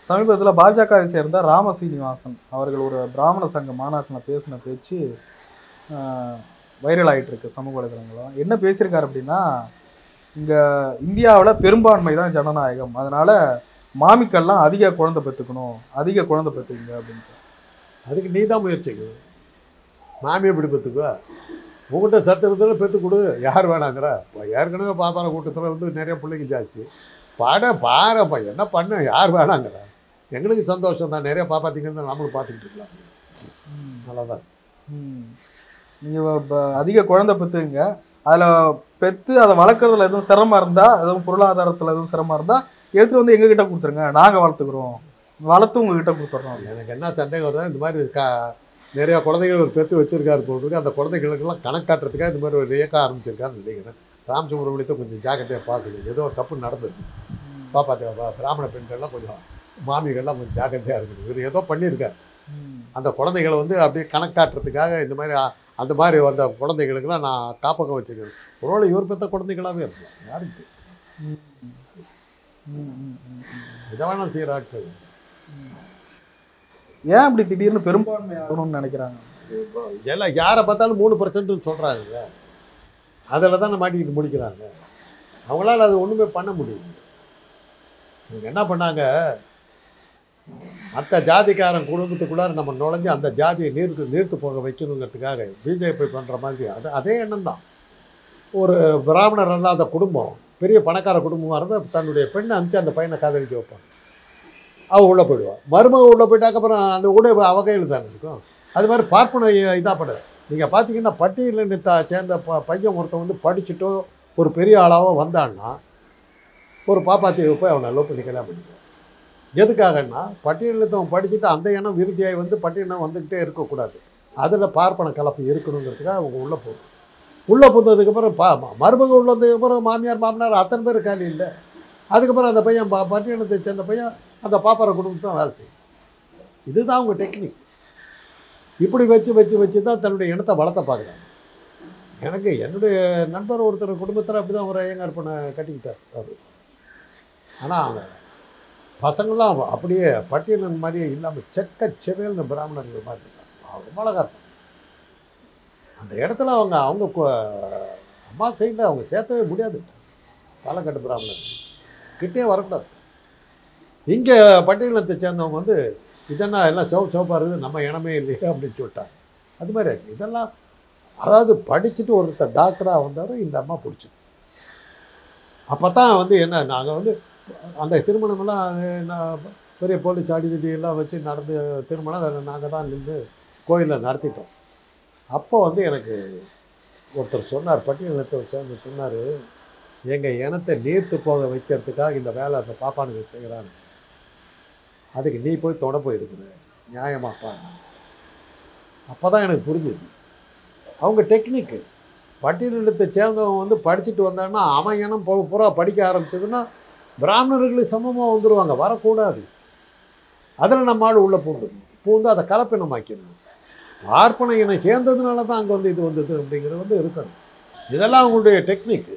சமீபத்தில் பாஜகவை சேர்ந்த ராம சீனிவாசன் அவர்கள் ஒரு பிராமண சங்க மாநாட்டில் பேசின பேச்சு வைரல் ஆயிட்டு இருக்கு சமூக வலைதளங்களும் என்ன பேசியிருக்காரு அப்படின்னா இங்கே இந்தியாவில் பெரும்பான்மை தான் ஜனநாயகம் அதனால மாமிக்கெல்லாம் அதிக குழந்தை பெற்றுக்கணும் அதிக குழந்தை பெற்றுக்குங்க அப்படின்ட்டு அதுக்கு நீ தான் முயற்சிக்கணும் மாமி எப்படி பெற்றுக்குவா உங்கள்கிட்ட சத்து இருந்தாலும் பெற்று கொடு யார் வேணாங்கிற ஏற்கனவே பாப்பார கூட்டத்தில் வந்து நிறைய பிள்ளைங்க ஜாஸ்தி பாட பாருப்பா என்ன பண்ண யார் வேணாங்கிற எங்களுக்கு சந்தோஷம் தான் நிறைய பாப்பாத்திங்க நம்மளும் பார்த்துக்கிட்டு இருக்கலாம் நல்லா தான் நீங்கள் அதிக குழந்தை பெற்றுங்க அதில் பெற்று அதை வளர்க்குறதுல எதுவும் சிரமம் இருந்தால் எதுவும் பொருளாதாரத்தில் எதுவும் சிரமம் இருந்தால் எடுத்துகிட்டு வந்து எங்ககிட்ட கொடுத்துருங்க நாங்கள் வளர்த்துக்குறோம் வளர்த்து உங்ககிட்ட கொடுத்துட்றோம் எனக்கு என்ன சந்தேகம் வருதா இந்த மாதிரி கா நிறையா குழந்தைகள் ஒரு பெற்று வச்சிருக்காரு போட்டு அந்த குழந்தைகளுக்கெல்லாம் கணக்காட்டுறதுக்காக இந்த மாதிரி ஒரு இயக்கம் ஆரம்பிச்சிருக்காருன்னு நினைக்கிறேன் ராம் சுப்ரமணியத்தை கொஞ்சம் ஜாக்கிரதையாக பார்க்கணும் ஏதோ தப்பு நடந்திருக்கு பாப்பா தேவா பிராமண பெண்கள்லாம் கொஞ்சம் மாமிகள்லாம் கொஞ்சம் ஜாக்கிரதையாக இருக்குது இவர் ஏதோ பண்ணியிருக்காரு அந்த குழந்தைகளை வந்து அப்படியே கணக்காட்டுறதுக்காக இந்த மாதிரி அ- அந்த மாதிரி வந்த குழந்தைகளுக்கெல்லாம் நான் காப்பகம் வச்சுருக்கேன் ஒருவேளை இவர் பெற்ற குழந்தைகளாகவே இருக்கலாம் யாருக்கு இதை வேணாம் செய்கிற ஆட்கள் ஏன் இப்படி திடீர்னு பெரும்பான்மை ஆகணும்னு நினைக்கிறாங்க எல்லாம் யாரை பார்த்தாலும் மூணு பர்சன்ட்னு சொல்கிறாங்க அதில் தான் மாட்டிக்கிட்டு முடிக்கிறாங்க அவங்களால அது ஒன்றுமே பண்ண முடியல இவங்க என்ன பண்ணாங்க மற்ற ஜாதிக்காரன் குடும்பத்துக்குள்ளார நம்ம நுழைஞ்சு அந்த ஜாதியை நீர்த்து நீர்த்து போக வைக்கணுங்கிறதுக்காக பிஜேபி பண்ணுற மாதிரி அது அதே எண்ணம் தான் ஒரு பிராமணர் அல்லாத குடும்பம் பெரிய பணக்கார குடும்பமாக இருந்தால் தன்னுடைய பெண்ணை அனுப்பிச்சு அந்த பையனை காதலிக்க வைப்பாங்க அவள் உள்ளே போயிடுவாள் மருமக உள்ளே போயிட்டாக்க அப்புறம் அந்த கூட அவகையில் தானே இருக்கும் அது மாதிரி பார்ப்பன இதாக பட நீங்கள் பார்த்தீங்கன்னா பட்டியலில் த சேர்ந்த ப பையன் ஒருத்தன் வந்து படிச்சுட்டோ ஒரு பெரிய ஆளாவோ வந்தான்னா ஒரு பாப்பாத்தியை போய் அவனை லவ் பண்ணி கல்யாணம் பண்ணிக்குவான் எதுக்காகன்னா பட்டியலினத்தவன் படிச்சுட்டு அந்த எண்ணம் விருத்தியாகி வந்து பட்டியலினம் வந்துக்கிட்டே இருக்கக்கூடாது அதில் பார்ப்பன கலப்பு இருக்கணுங்கிறதுக்காக அவங்க உள்ளே போகும் உள்ளே புந்ததுக்கப்புறம் பா ம- மருமக உள்ள வந்ததுக்கப்புறம் மாமியார் மாமனார் அத்தனை பேர் காலி இல்லை அதுக்கப்புறம் அந்த பையன் பா பட்டியலினத்தை சேர்ந்த பையன் அந்த பாப்பார குடும்பத்தை தான் வேலை செய்யும் இதுதான் அவங்க டெக்னிக் இப்படி வச்சு வச்சு வச்சு தான் தன்னுடைய இனத்தை வளர்த்த பார்க்குறாங்க எனக்கு என்னுடைய நண்பர் ஒருத்தர் குடும்பத்தில் அப்படி தான் ஒரு ஐயங்கார் பண்ண கட்டிக்கிட்டார் அவர் ஆனால் அவங்க பசங்களாம் அப்படியே பட்டியலன் மாதிரியே இல்லாமல் செக்க செவேல்னு பிராமணர்கள் மாதிரி இருக்காங்க ரொம்ப அழகாக இருக்கும் அந்த இடத்துல அவங்க அவங்க கு- அம்மா சைடில் அவங்க சேர்த்தவே முடியாது பாலக்காட்டு பிராமணர் கிட்டே வரக்கூடாது இங்கே பட்டியலத்தை சேர்ந்தவங்க வந்து இதென்னா எல்லாம் சிவப்பு சிவப்பாக இருக்குது நம்ம இனமே இல்லையே அப்படின்னு சொல்லிட்டாங்க அது மாதிரி ஆச்சு இதெல்லாம் அதாவது படிச்சுட்டு ஒருத்தர் டாக்டராக வந்தார் இந்த அம்மா பிடிச்சிது அப்போ தான் வந்து என்ன நாங்கள் வந்து அந்த திருமணமெல்லாம் அது நான் பெரிய போலீஸ் அடிதடி எல்லாம் வச்சு நடந்து திருமணம் அதை நாங்கள் தான் நின்று கோயிலில் நடத்திட்டோம் அப்போ வந்து எனக்கு ஒருத்தர் சொன்னார் பட்டியலத்தை சேர்ந்து சொன்னார் எங்கள் இனத்தை நீர்த்து போக வைக்கிறதுக்காக இந்த வேலை அந்த பாப்பானுக்கு செய்கிறாங்க அதுக்கு நீ போய் தொட போயிருக்குற நியாயமாப்பா அப்போ தான் எனக்கு புரிஞ்சுது அவங்க டெக்னிக்கு பட்டியலினத்தை சேர்ந்தவன் வந்து படிச்சுட்டு வந்தான்னா அவன் இனம் பூ- பூரா படிக்க ஆரம்பிச்சதுன்னா பிராமணர்களுக்கு சமமாக வந்துடுவாங்க வரக்கூடாது அதில் நம்ம ஆள் உள்ளே பூந்துடணும் பூந்து அதை கலப்பினமாக்கிடணும் பார்ப்பன இனம் சேர்ந்ததுனால தான் அங்கே வந்து இது வந்தது அப்படிங்கிறது வந்து இருக்கணும் இதெல்லாம் அவங்களுடைய டெக்னிக்கு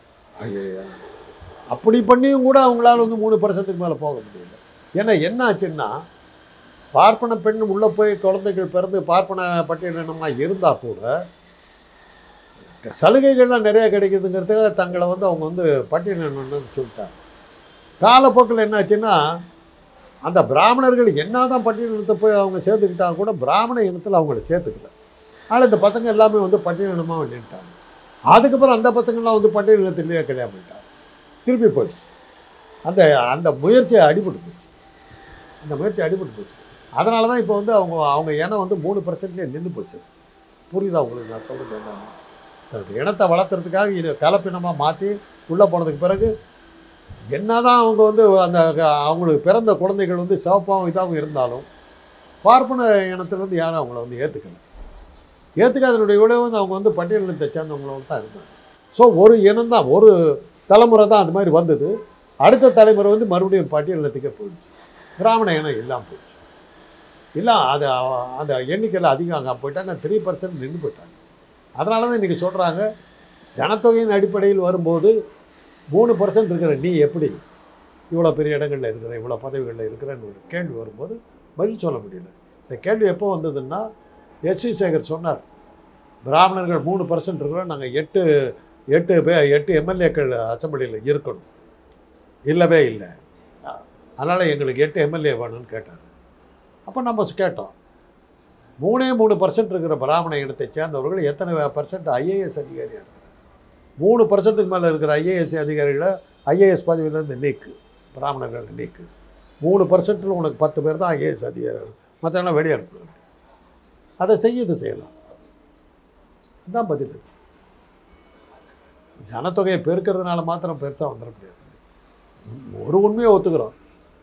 அப்படி பண்ணியும் கூட அவங்களால வந்து மூணு பர்சன்ட்டுக்கு மேலே போக முடியல ஏன்னா என்ன ஆச்சுன்னா பார்ப்பன பெண் உள்ளே போய் குழந்தைகள் பிறந்து பார்ப்பன பட்டியலினமாக இருந்தால் கூட சலுகைகள்லாம் நிறைய கிடைக்குதுங்கிறதுக்காக தங்களை வந்து அவங்க வந்து பட்டியலினம்னு சொல்லிட்டாங்க காலப்போக்கில் என்னாச்சுன்னா அந்த பிராமணர்கள் என்னதான் பட்டியலினத்தை போய் அவங்க சேர்த்துக்கிட்டாங்க கூட பிராமண இனத்தில் அவங்கள சேர்த்துக்கல ஆனால் இந்த பசங்க எல்லாமே வந்து பட்டியலினமாக நின்றுட்டாங்க அதுக்கப்புறம் அந்த பசங்கள்லாம் வந்து பட்டியலினத்திலேயே கல்யாணம் பண்ணிட்டாங்க திருப்பி போயிடுச்சு அந்த அந்த முயற்சி அடிபட்டு போச்சு அந்த முயற்சி அடிபட்டு போச்சு அதனால தான் இப்போ வந்து அவங்க அவங்க இனம் வந்து மூணு பர்சன்ட்லேயே நின்று போச்சு புரியுதா உங்களுக்கு நான் சொல்கிறது என்ன தன்னுடைய இனத்தை வளர்த்துறதுக்காக இது கலப்பினமாக மாற்றி உள்ளே போனதுக்கு பிறகு என்னதான் அவங்க வந்து அந்த க- அவங்களுக்கு பிறந்த குழந்தைகள் வந்து சிவப்பாகவும் இதாகவும் இருந்தாலும் பார்ப்பன இனத்திலேருந்து யாரும் அவங்கள வந்து ஏற்றுக்கல ஏற்றுக்காதனுடைய விளைவு வந்து அவங்க வந்து பட்டியலினத்தை சேர்ந்தவங்களும் தான் இருந்தாங்க ஸோ ஒரு இனம் தான் ஒரு தலைமுறை தான் அது மாதிரி வந்தது அடுத்த தலைமுறை வந்து மறுபடியும் பட்டியலினத்துக்கே போயிடுச்சு பிராமண இனம் இல்லாமல் போயிடுச்சு இல்லை அது அ- அந்த எண்ணிக்கையில் அதிகம் அங்கே போயிட்டாங்க த்ரீ பர்சன்ட் நின்று போயிட்டாங்க அதனால தான் இன்றைக்கி சொல்கிறாங்க ஜனத்தொகையின் அடிப்படையில் வரும்போது மூணு பர்சன்ட் இருக்கிற நீ எப்படி இவ்வளோ பெரிய இடங்களில் இருக்கிறேன் இவ்வளோ பதவிகளில் இருக்கிறேன்னு ஒரு கேள்வி வரும்போது பதில் சொல்ல முடியல இந்த கேள்வி எப்போ வந்ததுன்னா எஸ் வி சேகர் சொன்னார் பிராமணர்கள் மூணு பர்சன்ட் இருக்கிறோம் நாங்கள் எட்டு எட்டு பே எட்டு எம்எல்ஏக்கள் அசம்பிளியில் இருக்கணும் இல்லவே இல்லை அதனால் எங்களுக்கு எட்டு எம்எல்ஏ வேணும்னு கேட்டார் அப்போ நம்ம கேட்டோம் மூணே மூணு பர்சன்ட் இருக்கிற பிராமண இனத்தை சேர்ந்தவர்கள் எத்தனை பர்சன்ட் ஐஏஎஸ் அதிகாரியாக இருக்கிறார் மூணு பர்சன்ட்டுக்கு மேலே இருக்கிற ஐஏஎஸ் அதிகாரிகளை ஐஏஎஸ் பதவியிலேருந்து நீக்கு பிராமணர்கள் நீக்கு மூணு பர்சன்ட்டில் உனக்கு பத்து பேர் தான் ஐஏஎஸ் அதிகாரிகள் மற்றவங்களாம் வெளியே அனுப்புவாங்க அதை செய்ய இது செய்யலாம் அதுதான் பதில் ஜனத்தொகையை பெருக்கிறதுனால மாத்திரம் பெருசாக வந்துட முடியாது ஒரு உண்மையை ஒத்துக்கிறோம்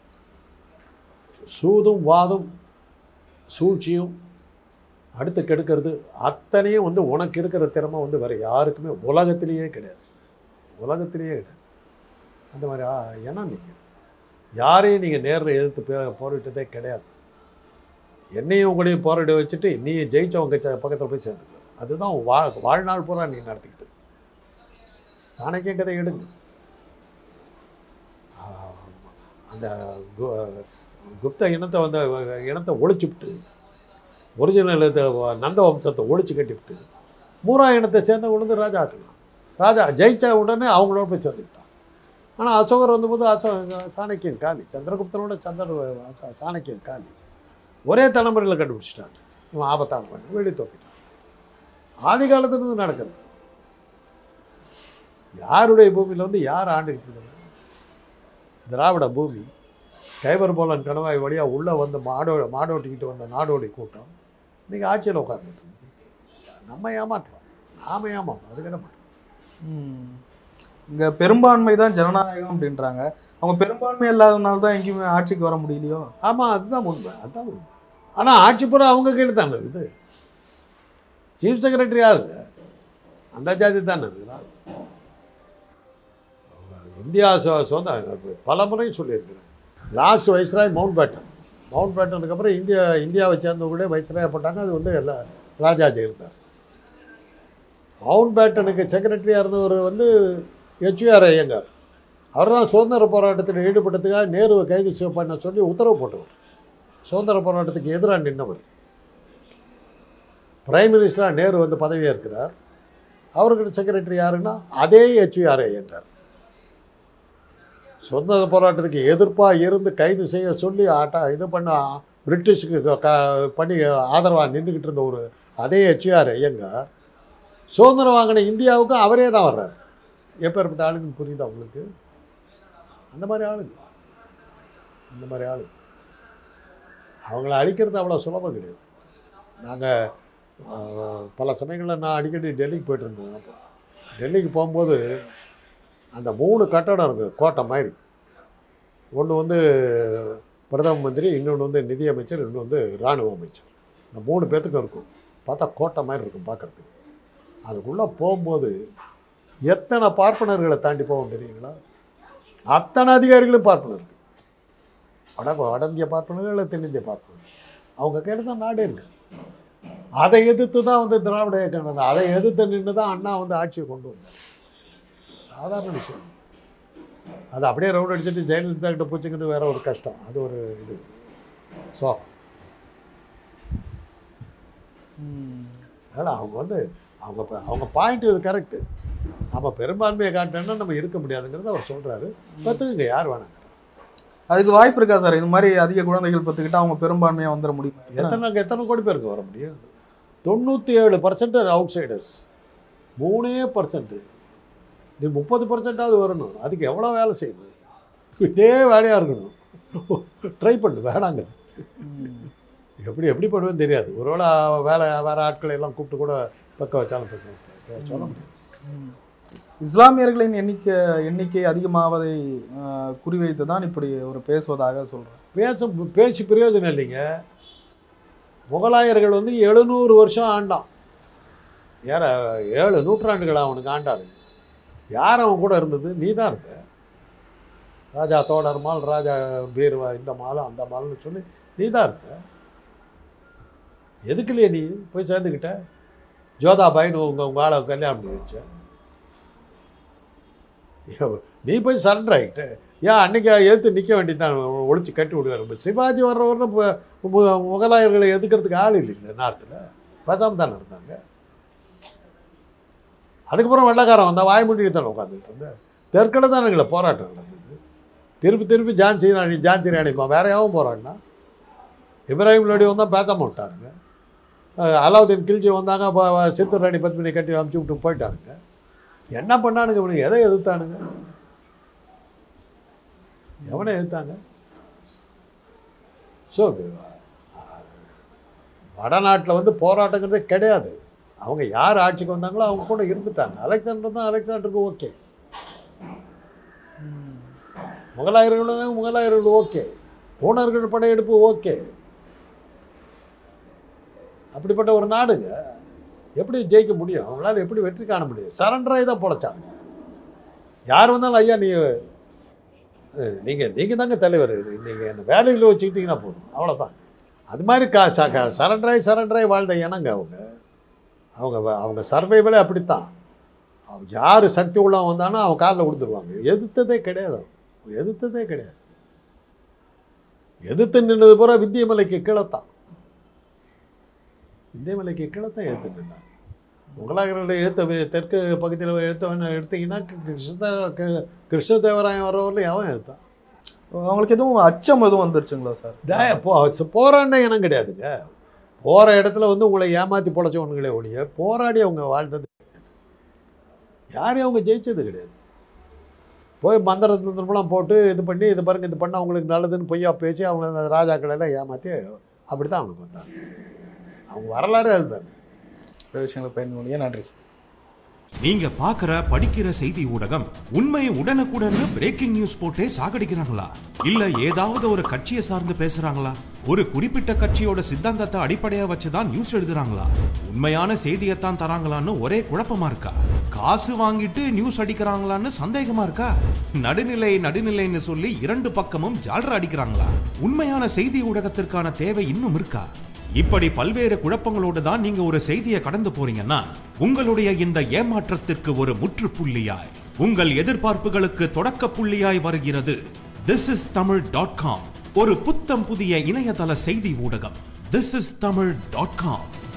சூதும் வாதும் சூழ்ச்சியும் அடுத்து கெடுக்கிறது அத்தனையும் வந்து உனக்கு இருக்கிற திறமை வந்து வேறு யாருக்குமே உலகத்திலேயே கிடையாது உலகத்திலேயே கிடையாது அந்த மாதிரி ஆ, ஏன்னா நீங்கள் யாரையும் நீங்கள் நேரில் எதிர்த்து பே போரிட்டதே கிடையாது என்னையும் உங்களையும் போராட வச்சுட்டு நீ ஜெயிச்சவங்க ச- பக்கத்தில் போய் சேர்ந்துக்க அதுதான் வா வாழ்நாள் பூரா நீ நடத்திக்கிட்டு சாணக்கிய கதை எடுங்க ஆ, அந்த கு- குப்த இனத்தை வந்து இனத்தை ஒழிச்சுவிட்டு ஒரிஜினல் இது நந்த வம்சத்தை ஒழிச்சு கட்டிவிட்டு மூரா இனத்தை சேர்ந்தவங்க வந்து ராஜா ஆக்கலாம் ராஜா ஜெயிச்ச உடனே அவங்களோட போய் சேர்ந்துக்கிட்டான் ஆனால் அசோகர் வந்தபோது அசோ சாணக்கியன் காலி சந்திரகுப்தனோட சந்திர சா- சாணக்கியன் காலி ஒரே தலைமுறையில் கண்டுபிடிச்சிட்டாங்க இவன் ஆபத்தானவன் வெடி தோக்கிட்டான் ஆதி காலத்துலேருந்து நடக்குது யாருடைய பூமியில் வந்து யார் ஆண்டுகிட்டு இருக்காங்க திராவிட பூமி கைபர் போலன் கணவாய் வழியாக உள்ளே வந்து மாடோ மாடோட்டிக்கிட்டு வந்த நாடோடி கூட்டம் இன்றைக்கி ஆட்சியில் உட்காந்துட்டு நம்ம ஏமாற்றோம் நாம ஏமாற்றோம் அது கிட மாட்டோம் ம். இங்க பெரும்பான்மை தான் ஜனநாயகம் அப்படின்றாங்க அவங்க பெரும்பான்மை இல்லாதனால தான் எங்கேயுமே ஆட்சிக்கு வர முடியலையோ ஆமாம் அதுதான் உண்மை அதுதான் உண்மை ஆனால் ஆட்சி பூரா அவங்க கீழே தானே இருக்குது சீஃப் செக்ரட்டரி யாருங்க அந்த ஜாதி தானே இருக்கிறார் இந்தியா சொ- சொந்த பல முறை சொல்லியிருக்கிறேன் லாஸ்ட் வைஸ்ராய் மவுண்ட் பேட்டன் மவுண்ட் பேட்டனுக்கு அப்புறம் இந்தியா இந்தியாவை சேர்ந்தவங்களே வைஸ்ராயா போட்டாங்க அது வந்து எல்லா ராஜாஜி இருந்தார் மவுண்ட் பேட்டனுக்கு செக்ரட்டரியாக இருந்தவர் வந்து ஹெச்ஆர் ஐயங்கார் அவர் தான் சுதந்திர போராட்டத்தில் ஈடுபட்டதுக்காக நேருவை கைது செய்ய பண்ண சொல்லி உத்தரவு போட்டவர் சுதந்திர போராட்டத்துக்கு எதிராக நின்றவர் பிரைம் மினிஸ்டராக நேரு வந்து பதவியாக இருக்கிறார் அவருக்கு செக்ரட்டரி யாருன்னா அதே ஹெச்ஆர் ஐயங்கார் சுதந்திர போராட்டத்துக்கு எதிர்ப்பாக இருந்து கைது செய்ய சொல்லி ஆட்டா இது பண்ண பிரிட்டிஷுக்கு க- க- பண்ணி ஆதரவாக நின்றுக்கிட்டு இருந்த ஒரு அதே ஹெச்ஆர் ஐயங்கார் சுதந்திரம் வாங்கின இந்தியாவுக்கு அவரே தான் வர்றார் எப்பேற்பட்ட ஆளுங்கன்னு புரியுதா உங்களுக்கு அந்த மாதிரி ஆளுங்க அந்த மாதிரி ஆளுங்க அவங்கள அழிக்கிறது அவ்வளோ சுலபம் கிடையாது நாங்கள் பல சமயங்களில் நான் அடிக்கடி டெல்லிக்கு போயிட்டு இருந்தேன் அப்போ டெல்லிக்கு போகும்போது அந்த மூணு கட்டடம் இருக்குது கோட்டை மாதிரி ஒன்று வந்து பிரதம மந்திரி இன்னொன்று வந்து நிதியமைச்சர் இன்னொன்று வந்து இராணுவ அமைச்சர் இந்த மூணு பேர்த்துக்கும் இருக்கும் பார்த்தா கோட்டை மாதிரி இருக்கும் பார்க்குறதுக்கு அதுக்குள்ளே போகும்போது எத்தனை பார்ப்பனர்களை தாண்டி போவோம் தெரியுங்களா அத்தனை அதிகாரிகளும் பார்ப்பனர்கள் வட வட இந்திய பார்ப்பனர்கள் இல்லை தென்னிந்திய பார்ப்பனர்கள் அவங்க கையில் தான் நாடே இருக்கு அதை எதிர்த்து தான் வந்து திராவிட இயக்கம் நடந்தது. அதை எதிர்த்து நின்று தான் அண்ணா வந்து ஆட்சியை கொண்டு வந்தார் சாதாரண விஷயம் அது அப்படியே ரவுண்ட் அடிச்சுட்டு ஜெயலலிதா கிட்ட பூச்சிக்கிறது வேற ஒரு கஷ்டம் அது ஒரு இது ஸோ ம். அதனால் அவங்க வந்து அவங்க ப- அவங்க பாயிண்ட் இது கரெக்டு நம்ம பெரும்பான்மையை காட்டணும்னா நம்ம இருக்க முடியாதுங்கிறத அவர் சொல்கிறாரு பத்துக்குங்க யார் வேணாங்க அதுக்கு வாய்ப்பு இருக்கா சார் இது மாதிரி அதிக குழந்தைகள் பத்துக்கிட்டா அவங்க பெரும்பான்மையா வந்துட முடியுமா எத்தனை எத்தனை கோடி பேருக்கு வர முடியும் தொண்ணூற்றி ஏழு பர்சன்ட் அவுட் சைடர்ஸ் மூணே பர்சன்ட்டு நீ முப்பது பர்சன்டாவது வரணும் அதுக்கு எவ்வளோ வேலை செய்யணும் இதே வேலையாக இருக்கணும் ட்ரை பண்ணு வேணாங்க ம். எப்படி எப்படி பண்ணுவேன்னு தெரியாது ஒருவேளை வேலை வேறு ஆட்களை எல்லாம் கூப்பிட்டு கூட பக்கம் வச்சாலும் பக்கம் வைக்கலாம். சொல்ல முடியாது ம். இஸ்லாமியர்களின் எண்ணிக்கை எண்ணிக்கை அதிகமாவதை ஆஹ், குறிவைத்து தான் இப்படி ஒரு பேசுவதாக சொல்றேன் பேச பேசி பிரயோஜனம் இல்லைங்க முகலாயர்கள் வந்து எழுநூறு வருஷம் ஆண்டான் ஏற ஏழு நூற்றாண்டுகள் அவனுக்கு ஆண்டாளுங்க யார் அவன் கூட இருந்தது நீ தான் இருந்த ராஜா தோடர் மால் ராஜா பீர்வா இந்த மால் அந்த மால்னு சொல்லி நீ தான் இருந்த எதுக்கு இல்லையே நீ போய் சேர்ந்துக்கிட்ட ஜோதாபாயின்னு உங்கள் உங்கள் ஆளை கல்யாணம் பண்ணி வச்ச நீ போய் சரண்டர் ஆகிட்ட ஏன் அன்னைக்கு எதிர்த்து நிற்க வேண்டியதுதான் ஒழிச்சு கட்டி விடுவார் இப்ப சிவாஜி வர்றவர்னு இப்போ மு- முகலாயர்களை எதுக்கிறதுக்கு ஆள் இல்லைங்களே நார்த்தில் பேசாமல் தானே இருந்தாங்க அதுக்கப்புறம் வெள்ளக்காரன் வந்தான் வாய் மூடிட்டு தானே உட்காந்துட்டு இருந்தேன் தெற்கில் தானுங்களே போராட்டம் நடந்தது திருப்பி திருப்பி ஜான்சி ராணி ஜான்சி ராணிப்பா வேற யாவும் போராடினா இப்ராஹிம் லோடி வந்தால் பேசாம விட்டானுங்க அஹ் அலாவுதீன் கில்ஜி வந்தாங்க அப்போ சித்தூர் ராணி பத்மினி கட்டி அமுச்சு விட்டு போயிட்டானுங்க என்ன பண்ணானுங்க இவனுங்க எதை எதிர்த்தானுங்க எவனை எதிர்த்தாங்க ஸோ வடநாட்டில் வந்து போராட்டங்கிறதே கிடையாது அவங்க யார் ஆட்சிக்கு வந்தாங்களோ அவங்க கூட இருந்துட்டாங்க அலெக்சாண்டர் தான் அலெக்சாண்டருக்கு ஓகே முகலாயர்கள் தான் முகலாயர்கள் ஓகே பூனர்கள் படையெடுப்பு ஓகே அப்படிப்பட்ட ஒரு நாடுங்க எப்படி ஜெயிக்க முடியும் அவங்களால எப்படி வெற்றி காண முடியும் சரண்டராகி தான் பொழைச்சாங்க யார் வந்தாலும் ஐயா நீ நீங்கள் நீங்கள் தாங்க தலைவர் நீங்கள் என்ன வேலையில் வச்சுக்கிட்டீங்கன்னா போதும் அவ்வளோதான் அது மாதிரி கா ச க- சரண்டராகி சரண்டராகி வாழ்ந்த இனங்க அவங்க அவங்க வ- அவங்க சர்வைவலே அப்படித்தான் அவன் யார் சக்தி உள்ளவன் வந்தானோ அவன் காலில் கொடுத்துருவாங்க எதிர்த்ததே கிடையாது அவன். எதிர்த்ததே கிடையாது எதிர்த்து நின்னது பூரா வித்தியமலைக்கு கீழத்தான் வித்தியமலைக்கு கீழத்தான் எதிர்த்து நின்னாங்க முகலாயர்களுடைய எழுத்த தெற்கு பகுதியில் எடுத்தவன் எடுத்தீங்கன்னா கிருஷ்ண கிருஷ்ணதேவராயன் வரவரில் எவன் எடுத்தான் அவங்களுக்கு எதுவும் அச்சம் எதுவும் வந்துருச்சுங்களா சார் டே- போ போராடின இனம் கிடையாதுங்க போகிற இடத்துல வந்து உங்களை ஏமாற்றி பொழைச்சவனுங்களே ஒழிய போராடி அவங்க வாழ்ந்தது கிடையாது. யாரையும் அவங்க ஜெயிச்சது கிடையாது போய் மந்திர தந்திரமெல்லாம் போட்டு இது பண்ணி இது பாருங்க இது பண்ண அவங்களுக்கு நல்லதுன்னு பொய்யா பேசி அவங்க அந்த ராஜாக்களை எல்லாம் ஏமாற்றி அப்படி தான் அவனுக்கு வந்தாங்க அவங்க வரலாறு அதுதான் நிறைய விஷயங்களை பயன் பண்ணியே நன்றி சார் நீங்க பாக்குற படிக்கிற செய்தி ஊடகம் உண்மையை உடனுக்குடன் பிரேக்கிங் நியூஸ் போட்டே சாகடிக்கிறாங்களா இல்ல ஏதாவது ஒரு கட்சியை சார்ந்து பேசுறாங்களா ஒரு குறிப்பிட்ட கட்சியோட சித்தாந்தத்தை அடிப்படையா வச்சுதான் நியூஸ் எழுதுறாங்களா உண்மையான செய்தியைத்தான் தராங்களான்னு ஒரே குழப்பமா இருக்கா காசு வாங்கிட்டு நியூஸ் அடிக்கிறாங்களான்னு சந்தேகமா இருக்கா நடுநிலை நடுநிலைன்னு சொல்லி இரண்டு பக்கமும் ஜால்ரா அடிக்கிறாங்களா உண்மையான செய்தி ஊடகத்திற்கான தேவை இன்னும் இருக்கா இப்படி பல்வேறு குழப்பங்களோடு தான் நீங்க ஒரு செய்தியை கடந்து போறீங்கன்னா உங்களுடைய இந்த ஏமாற்றத்திற்கு ஒரு முற்றுப்புள்ளியாய் உங்கள் எதிர்பார்ப்புகளுக்கு தொடக்க புள்ளியாய் வருகிறது this is Tamil dot com ஒரு புத்தம் புதிய இணையதள செய்தி ஊடகம் this is Tamil dot com